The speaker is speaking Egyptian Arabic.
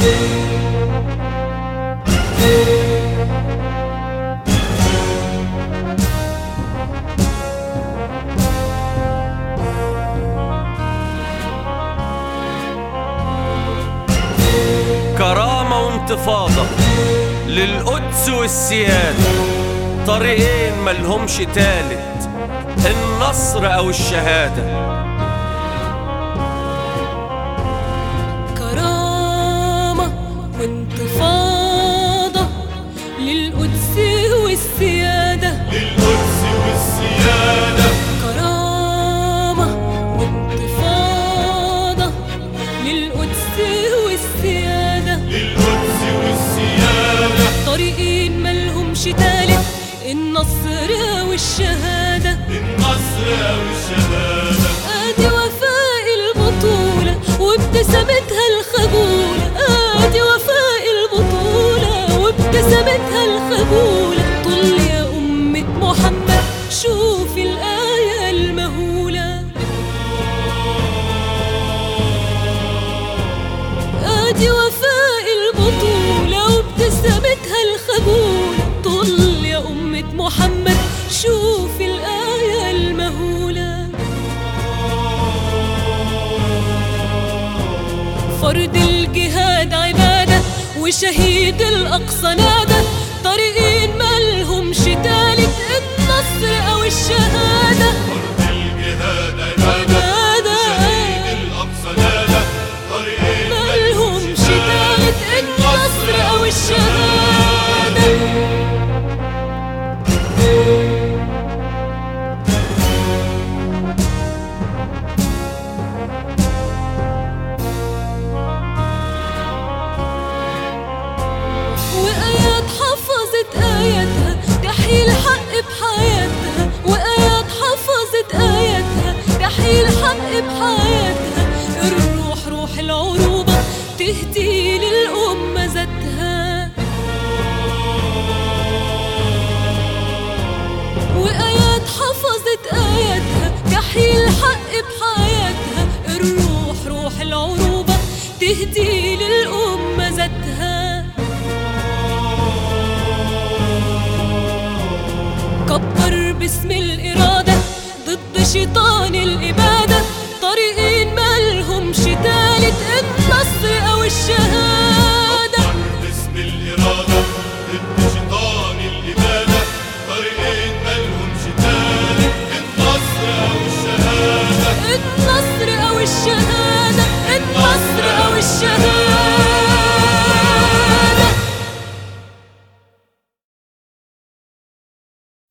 كرامة وانتفاضة للقدس والسيادة طريقين ملهمش تالت النصر أو الشهادة كرامة وانتفاضة للقدس والسيادة للقدس والسيادة كرامة وانتفاضة للقدس والسيادة للقدس والسيادة طريقين ملهمش تالت النصر والشهادة النصر أو الشهادة ادي وفاء البطولة وابتسامتها الخجولة ادي وفاء البطولة وابتسامتها الخجولة طل يا أمة محمد شوفي الآية المهولة ادي وفاء البطولة وابتسامتها الخجولة طل يا أمة محمد شوفي الآية المهولة فرد الجهاد عبادة وشهيد الأقصى نادى طريقين ملهمش تالت النصر أو الشهادة فرض الجهاد عبادة عبادة شهيد الأقصى نادى طريقين ملهمش تالت النصر أو الشهادة وآيات حفظت آياتها تحيي الحق بحياتها وآيات حفظت آياتها تحيي الحق بحياتها الروح روح العروبة تهدي للأمة ذاتها وآيات حفظت آياتها تحيي الحق بحياتها الروح روح العروبة تهدي للأمة ذاتها كبر باسم الإرادة ضد شيطان الإبادة